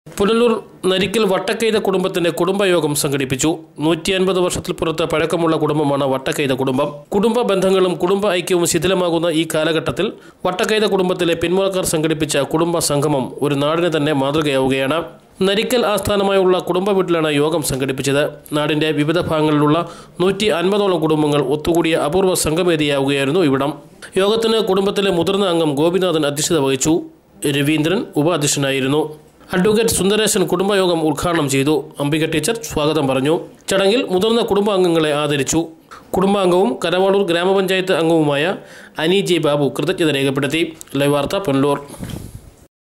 പുനലൂർ നരിക്കൽ വട്ടക്കൈത കുടുംബത്തിന്റെ കുടുംബയോഗം സംഘടിപ്പിച്ചു നൂറ്റി അൻപത് വർഷത്തിൽ പുറത്ത് പഴക്കമുള്ള കുടുംബമാണ് വട്ടക്കൈത കുടുംബം കുടുംബ ബന്ധങ്ങളും കുടുംബ ഐക്യവും ശിഥിലമാകുന്ന ഈ കാലഘട്ടത്തിൽ വട്ടക്കൈത കുടുംബത്തിലെ പിന്മുറക്കാർ സംഘടിപ്പിച്ച കുടുംബ സംഗമം ഒരു നാടിന് തന്നെ മാതൃകയാവുകയാണ് നരിക്കൽ ആസ്ഥാനമായുള്ള കുടുംബ വീട്ടിലാണ് യോഗം സംഘടിപ്പിച്ചത് നാടിന്റെ വിവിധ ഭാഗങ്ങളിലുള്ള നൂറ്റി അൻപതോളം കുടുംബങ്ങൾ ഒത്തുകൂടിയ അപൂർവ സംഘവേദിയാവുകയായിരുന്നു ഇവിടം യോഗത്തിന് കുടുംബത്തിലെ മുതിർന്ന അംഗം ഗോപിനാഥൻ അധ്യക്ഷത വഹിച്ചു രവീന്ദ്രൻ ഉപാധ്യക്ഷനായിരുന്നു അഡ്വക്കേറ്റ് സുന്ദരേശൻ കുടുംബയോഗം ഉദ്ഘാടനം ചെയ്തു അംബിക ടീച്ചർ സ്വാഗതം പറഞ്ഞു ചടങ്ങിൽ മുതിർന്ന കുടുംബാംഗങ്ങളെ ആദരിച്ചു കുടുംബാംഗവും കരവാളൂർ ഗ്രാമപഞ്ചായത്ത് അംഗവുമായ അനി ജെ ബാബു കൃതജ്ഞത രേഖപ്പെടുത്തി ലൈവ് വാർത്ത പുനലൂർ